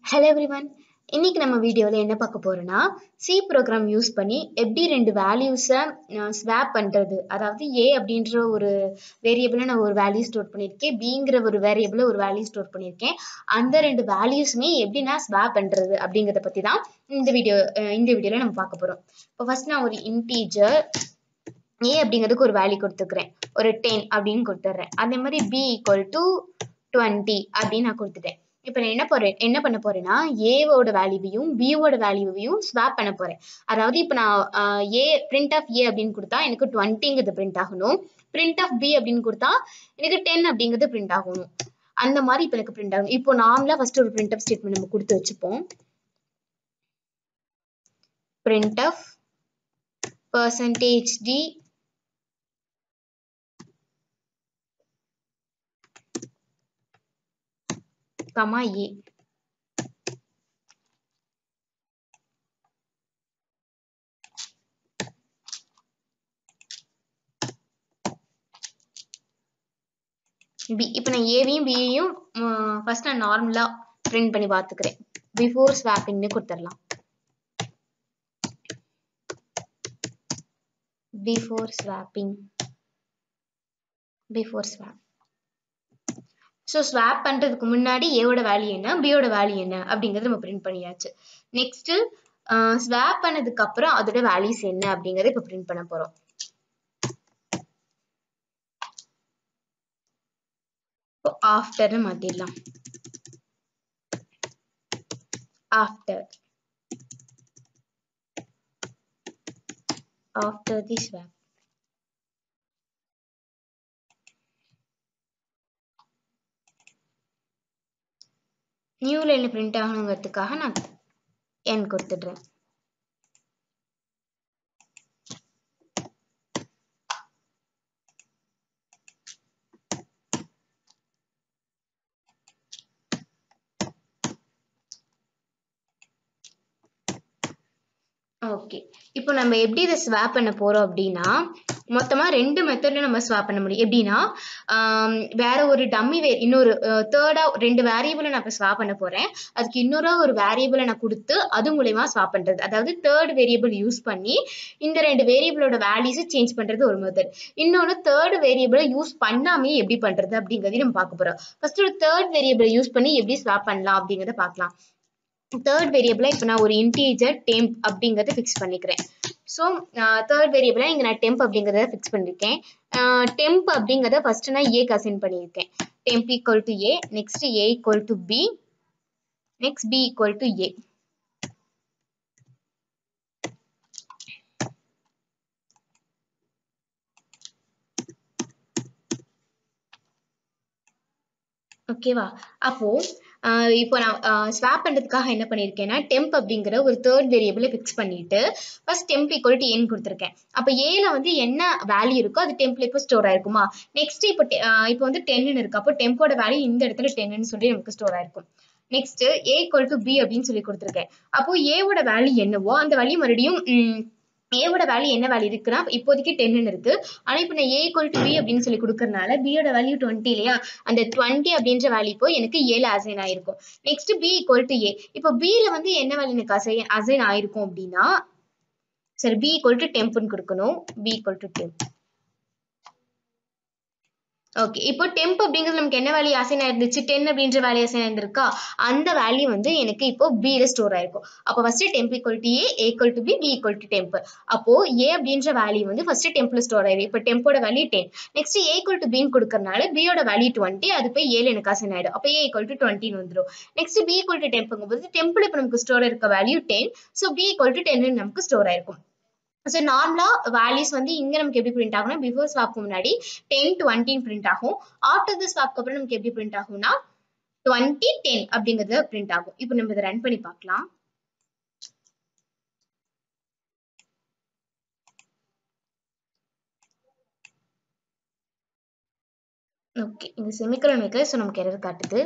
Hello everyone இன்னைக்கு நம்ம வீடியோவில் என்ன பார்க்க போறோம்னா சி ப்ரோக்ராம் யூஸ் பண்ணி எப்படி ரெண்டு வேல்யூஸை ஸ்வாப் பண்ணுறது அதாவது ஏ அப்படின்ற ஒரு வேரியபிளை நான் ஒரு வேல்யூ ஸ்டோர் பண்ணியிருக்கேன் பிங்கிற ஒரு வேரியபிளை ஒரு வேல்யூ ஸ்டோர் பண்ணியிருக்கேன் அந்த ரெண்டு வேல்யூஸுமே எப்படி நான் ஸ்வாப் பண்ணுறது அப்படிங்கிறத பற்றி தான் இந்த வீடியோ இந்த வீடியோவில் நம்ம பார்க்க போகிறோம் இப்போ ஃபர்ஸ்ட் நான் ஒரு இன்டீஜர் ஏ அப்படிங்கிறதுக்கு ஒரு வேல்யூ கொடுத்துக்கிறேன் ஒரு டென் அப்படின்னு கொடுத்துட்றேன் அதே மாதிரி பி ஈக்குவல் டு டுவெண்ட்டி அப்படின்னு நான் கொடுத்துட்டேன் இப்போ நான் என்ன போறேன் என்ன பண்ண போறேன்னா ஏவோட வேல்யூவையும் பியோட வேல்யூவையும் ஸ்வாப் பண்ண போறேன் அதாவது இப்போ நான் ஏ பிரிண்ட் ஆஃப் ஏ அப்படின்னு கொடுத்தா எனக்கு டுவெண்ட்டிங்கிறது பிரிண்ட் ஆகணும் பிரிண்ட் ஆஃப் பி அப்படின்னு கொடுத்தா எனக்கு டென் அப்படிங்கிறது பிரிண்ட் ஆகணும் அந்த மாதிரி இப்போ எனக்கு பிரிண்ட் ஆகணும் இப்போ நார்மலாக ஃபர்ஸ்ட் ஒரு பிரிண்ட் ஆஃப் ஸ்டேட்மெண்ட் நம்ம கொடுத்து வச்சுப்போம் printf percentage d comma a B இப்போ நான் ஏவையும் பியையும் ஃபர்ஸ்ட் நான் நார்மலாக பிரிண்ட் பண்ணி பார்த்துக்கிறேன் பிஃபோர் ஸ்வாப்பிங்னு கொடுத்துடலாம் before swapping before swap so swap பண்ணுறதுக்கு முன்னாடி ஏவோட வேல்யூ என்ன பியோட வேல்யூ என்ன அப்படிங்கிறது நம்ம பிரிண்ட் பண்ணியாச்சு நெக்ஸ்ட் ஸ்வாப் பண்ணதுக்கு அப்புறம் அதோட வேல்யூஸ் என்ன அப்படிங்கறத இப்போ பிரிண்ட் பண்ண போறோம் ஆஃப்டர்னு மாத்திடலாம் after after the swap. New line print ஆகணுங்கிறதுக்காக நான் என் கொடுத்துடுறேன் ஓகே இப்போ நம்ம எப்படி இதை ஸ்வாப் பண்ண போறோம் அப்படின்னா மொத்தமா ரெண்டு மெத்தட்ல நம்ம ஸ்வாப் பண்ண முடியும் எப்படின்னா வேற ஒரு டம்மி வே இன்னொரு தேர்டா ரெண்டு வேரியபிளை நான் இப்போ ஸ்வாப் பண்ண போறேன் அதுக்கு இன்னொரு ஒரு வேரியபிளை நான் கொடுத்து அது மூலயமா ஸ்வாப் பண்றது அதாவது தேர்ட் வேரியபிள் யூஸ் பண்ணி இந்த ரெண்டு வேரியபிளோட வேல்யூஸை சேஞ்ச் பண்றது ஒரு மெத்தட் இன்னொன்று தேர்ட் வேரியபிளை யூஸ் பண்ணாமே எப்படி பண்றது அப்படிங்கிறதையும் நம்ம பார்க்க போறோம் ஃபர்ஸ்ட் ஒரு தேர்ட் வேரியபிளை யூஸ் பண்ணி எப்படி ஸ்வாப் பண்ணலாம் அப்படிங்கிறத பார்க்கலாம் தேர்ட் வேரியபிளா இப்போ நான் ஒரு இன்டீஜர் டெம்ப் அப்படிங்கறத ஃபிக்ஸ் பண்ணிக்கிறேன் ஸோ தேர்ட் வேரியபிளா இங்கே நான் டெம்ப் அப்படிங்கிறத ஃபிக்ஸ் பண்ணியிருக்கேன் டெம்ப் அப்படிங்கிறத ஃபர்ஸ்ட் நான் ஏக்கு அசைன் பண்ணியிருக்கேன் temp equal to A next A equal to B next B equal to A ஓகேவா அப்போ இப்போ நான் ஸ்வாப் பண்ணுறதுக்காக என்ன பண்ணியிருக்கேன்னா டெம்ப் அப்படிங்கிற ஒரு தேர்ட் வேரியபிளை ஃபிக்ஸ் பண்ணிட்டு ஃபர்ஸ்ட் டெம்ப் ஈக்குவல் டு ஏன்னு கொடுத்துருக்கேன் அப்போ ஏல வந்து என்ன வேல்யூ இருக்கோ அது டெம்ப்ல இப்போ ஸ்டோர் ஆயிருக்குமா நெக்ஸ்ட் இப்போ இப்போ வந்து டென்னு இருக்கு அப்போ டெம்போட வேல்யூ இந்த இடத்துல டென்னு சொல்லி நமக்கு ஸ்டோர் ஆயிருக்கும் next A equal to B அப்படின்னு சொல்லி கொடுத்துருக்கேன் அப்போ ஏவோட வேல்யூ என்னவோ அந்த வேல்யூ மறுபடியும் ஏவோட வேல்யூ என்ன வேல்யூ இருக்குன்னா இப்போதைக்கு டென்னு இருக்கு ஆனா இப்போ நான் ஏ ஈக்குவல் டு பி அப்படின்னு சொல்லி கொடுக்கறதுனால பியோட வேல்யூ டுவெண்ட்டி இல்லையா அந்த டுவெண்ட்டி அப்படின்ற வேல்யூ போய் எனக்கு ஏல அசைன் ஆயிருக்கும் next B equal to A இப்போ பில வந்து என்ன வேல்யூ எனக்கு அசை அசைன் ஆயிருக்கும் அப்படின்னா சரி பி ஈக்குவல் டு டெம்ப்னு கொடுக்கணும் B equal to temp okay இப்போ டெம்ப் அப்படிங்கிறது நமக்கு என்ன வேல்யூ அசைன் ஆயிருந்துச்சு டென் அப்படின்ற வேல்யூ அசைன் ஆயிருந்திருக்கா அந்த வேல்யூ வந்து எனக்கு இப்போ பில ஸ்டோர் ஆயிருக்கும் அப்போ first temp equal to A equal to B B equal to temp அப்போ ஏ அப்படின்ற வேல்யூ வந்து ஃபர்ஸ்ட் டெம்ப்ல ஸ்டோர் ஆயிரும் இப்போ டெம்போட value ten next A equal to பின்னு கொடுக்கறனால பியோட வேல்யூ டுவெண்ட்டி அது போய் ஏழு எனக்கு அசைன் ஆயிடும் அப்போ ஏ ஈக்குவல் டு டுவெண்ட்டின்னு வந்துடும் நெக்ஸ்ட் பி ஈக்குவல் டு டெம்ப்ங்கும் போது டெம்பிள் இப்போ நமக்கு ஸ்டோர் இருக்க value ten so B equal to ten நமக்கு ஸ்டோர் ஆயிருக்கும் ஸோ நார்மலாக வேல்யூஸ் வந்து இங்கே நமக்கு எப்படி பிரிண்ட் ஆகும்னா பிஃபோர் ஸ்வாப்க்கு முன்னாடி டென் டுவெண்ட்டின் பிரிண்ட் ஆகும் ஆஃப்டர் த ஸ்வாப்க்கு அப்புறம் நமக்கு எப்படி பிரிண்ட் ஆகும்னா டுவெண்ட்டி டென் அப்படிங்கிறது பிரிண்ட் ஆகும் இப்போ நம்ம இதை ரன் பண்ணி பார்க்கலாம் ஓகே இங்க செமிக்கலன் வைக்கல ஸோ நமக்கு எரர் காட்டுது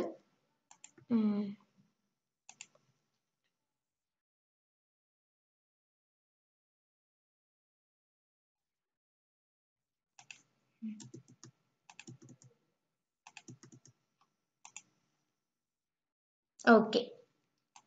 ஓகே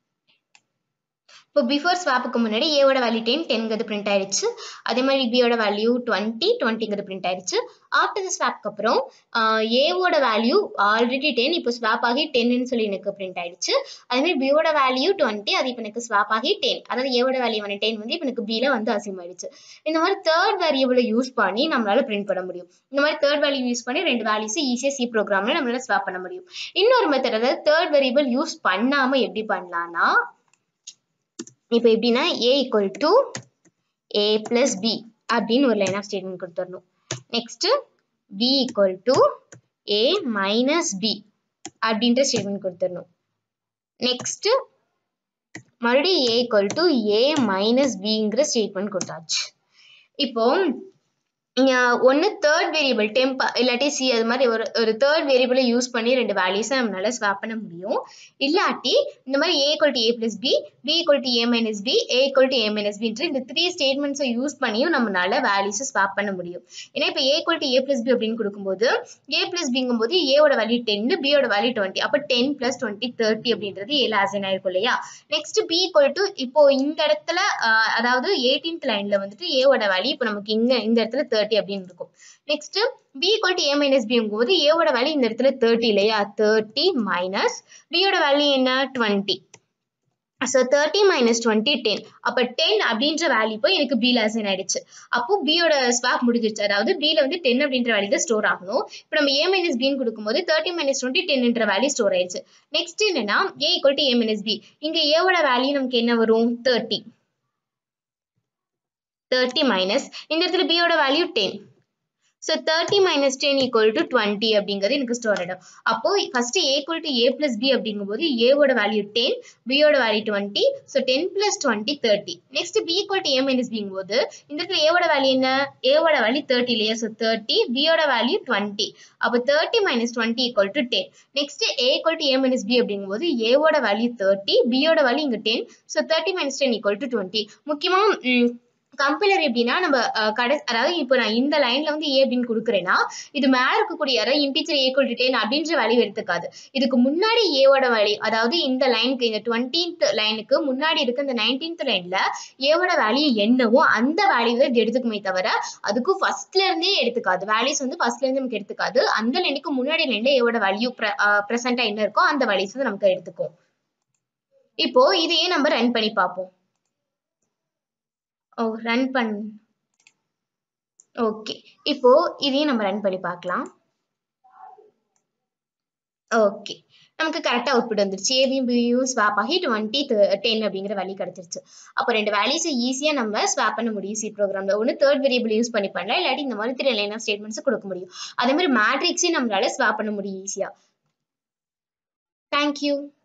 இப்போ பிஃபோர் ஸ்வாப்புக்கு முன்னாடி ஏவோட வேல்யூ டென் டென்ங்கிறது பிரிண்ட் ஆயிடுச்சு அதே மாதிரி பியோட வேல்யூ டுவெண்ட்டி டுவெண்ட்டிங்கிறது பிரிண்ட் ஆயிடுச்சு ஆஃப்டர் த ஸ்வாப்க்கு அப்புறம் ஏவோட வேல்யூ ஆல்ரெடி டென் இப்போ ஸ்வாப் ஆகி டென்னு சொல்லி எனக்கு பிரிண்ட் ஆயிடுச்சு அதே மாதிரி பியோட வேல்யூ டுவெண்ட்டி அது இப்போ எனக்கு ஸ்வாப் ஆகி டென் அதாவது ஏவோட வேல்யூ வந்து டென் வந்து இப்போ எனக்கு பியில் வந்து அசிம் ஆயிடுச்சு இந்த மாதிரி தேர்ட் வேரியபிளை யூஸ் பண்ணி நம்மளால பிரிண்ட் பண்ண முடியும் இந்த மாதிரி தேர்ட் வேல்யூ யூஸ் பண்ணி ரெண்டு வேல்யூஸ் ஈஸியாக சி ப்ரோக்ராமில் நம்மளால ஸ்வாப் பண்ண முடியும் இன்னொரு மெத்தட் அதாவது தேர்ட் வேரியபிள் யூஸ் பண்ணாம எப்படி பண்ணலாம்னா இப்போ எப்படின்னா A equal to A plus B அப்படின்னு ஒரு லைன் ஆஃப் ஸ்டேட்மெண்ட் கொடுத்துடணும் next B equal to A minus B அப்படின்ற ஸ்டேட்மெண்ட் கொடுத்துடணும் நெக்ஸ்ட் மறுபடியும் A equal to A minus பிங்கிற ஸ்டேட்மெண்ட் கொடுத்தாச்சு இப்போ ஒன்று தேர்ட் வேரியபிள் டெம்ப் இல்லாட்டி சி அது மாதிரி ஒரு ஒரு தேர்ட் வேரியபிளை யூஸ் பண்ணி ரெண்டு வேல்யூஸை நம்மளால ஸ்வாப் பண்ண முடியும் இல்லாட்டி இந்த மாதிரி A equal to A plus B B equal to A minus B A equal to A minus பின்ற இந்த த்ரீ ஸ்டேட்மெண்ட்ஸை யூஸ் பண்ணியும் நம்மளால வேல்யூஸை ஸ்வாப் பண்ண முடியும் ஏன்னா இப்போ A equal to A plus B அப்படின்னு கொடுக்கும்போது ஏ பிளஸ் பிங்கும்போது ஏவோட வேல்யூ டென் பியோட வேல்யூ டுவெண்ட்டி அப்போ டென் பிளஸ் டுவெண்ட்டி தேர்ட்டி அப்படின்றது ஏழு ஆசைன் ஆயிருக்கும் இல்லையா நெக்ஸ்ட் பி ஈக்குவல் டு இப்போ இந்த இடத்துல அதாவது எயிட்டீன்த் லைன்ல வந்துட்டு ஏவோட வேல்யூ இப்போ நமக்கு இங்க இந்த இடத்துல தேர்ட்டி அப்படின்னு இருக்கும் next B equal to A minus பிங்கும்போது ஏவோட வேல்யூ இந்த இடத்துல தேர்ட்டி இல்லையா தேர்ட்டி மைனஸ் பியோட வேல்யூ என்ன twenty so thirty minus twenty ten அப்போ டென் அப்படின்ற வேல்யூ போய் எனக்கு பியில் அசைன் ஆயிடுச்சு அப்போ பியோட ஸ்வாப் முடிஞ்சிருச்சு அதாவது பியில் வந்து டென் அப்படின்ற வேல்யூ தான் ஸ்டோர் ஆகணும் இப்போ நம்ம ஏ மைனஸ் பின்னு கொடுக்கும்போது தேர்ட்டி மைனஸ் டுவெண்ட்டி டென்ன்ற வேல்யூ ஸ்டோர் ஆயிடுச்சு நெக்ஸ்ட் என்னன்னா A equal to A minus B இங்கே ஏவோட வேல்யூ நமக்கு என்ன வரும் தேர்ட்டி தேர்ட்டி மைனஸ் இந்த இடத்துல பியோட value ten so thirty minus ten equal to twenty அப்படிங்கிறது எனக்கு ஸ்டோர் ஆகிடும் அப்போ first A equal to A plus B அப்படிங்கும்போது ஏவோட வேல்யூ டென் பியோட value twenty so ten plus twenty thirty next B equal to A minus பிங்கும்போது இந்த இடத்துல ஏவோட வேல்யூ என்ன ஏவோட வேல்யூ தேர்ட்டி இல்லையா ஸோ தேர்ட்டி பியோட வேல்யூ டுவெண்ட்டி அப்போ thirty minus twenty equal to ten next A equal to A minus B அப்படிங்கும்போது ஏவோட வேல்யூ தேர்ட்டி பியோட வேல்யூ இங்கே ten so thirty minus ten equal to twenty முக்கியமாக கம்பைலர் எப்படின்னா நம்ம கடை அதாவது இப்போ நான் இந்த லைன்ல வந்து ஏ அப்படின்னு கொடுக்குறேன்னா இது மேல இருக்கக்கூடிய யாரோ இன்டீச்சர் ஏக்குவல் டு டென் அப்படின்ற வேல்யூ எடுத்துக்காது இதுக்கு முன்னாடி ஏவோட வேல்யூ அதாவது இந்த லைனுக்கு இந்த டுவெண்ட்டீன்த் லைனுக்கு முன்னாடி இருக்க இந்த நைன்டீன்த் லைன்ல ஏவோட வேல்யூ என்னவோ அந்த வேல்யூ தான் இது எடுத்துக்குமே தவிர அதுக்கு ஃபர்ஸ்ட்ல இருந்தே எடுத்துக்காது வேல்யூஸ் வந்து ஃபர்ஸ்ட்ல இருந்து நமக்கு எடுத்துக்காது அந்த லைனுக்கு முன்னாடி லைன்ல ஏவோட வேல்யூ ப்ரெசென்டா என்ன இருக்கோ அந்த வேல்யூஸ் வந்து நமக்கு எடுத்துக்கும் இப்போ இதையே நம்ம ரன் பண்ணி பார்ப்போம் ஓ ரன் பண் ஓகே இப்போ இதையும் நம்ம ரன் பண்ணி பார்க்கலாம் ஓகே நமக்கு கரெக்டாக அவுட்புட் வந்துருச்சு ஏபியும் பியும் ஸ்வாப் ஆகி டுவெண்ட்டி டென் அப்படிங்கிற வேல்யூ கிடச்சிருச்சு அப்போ ரெண்டு வேல்யூஸை ஈஸியாக நம்ம ஸ்வாப் பண்ண முடியும் சி ப்ரோக்ராமில் ஒன்று தேர்ட் வேரியபிள் யூஸ் பண்ணி பண்ணலாம் இல்லாட்டி இந்த மாதிரி த்ரீ லைன் ஆஃப் ஸ்டேட்மெண்ட்ஸ் கொடுக்க முடியும் அதே மாதிரி மேட்ரிக்ஸையும் நம்மளால ஸ்வாப் பண்ண முடியும் ஈஸியாக தேங்க்யூ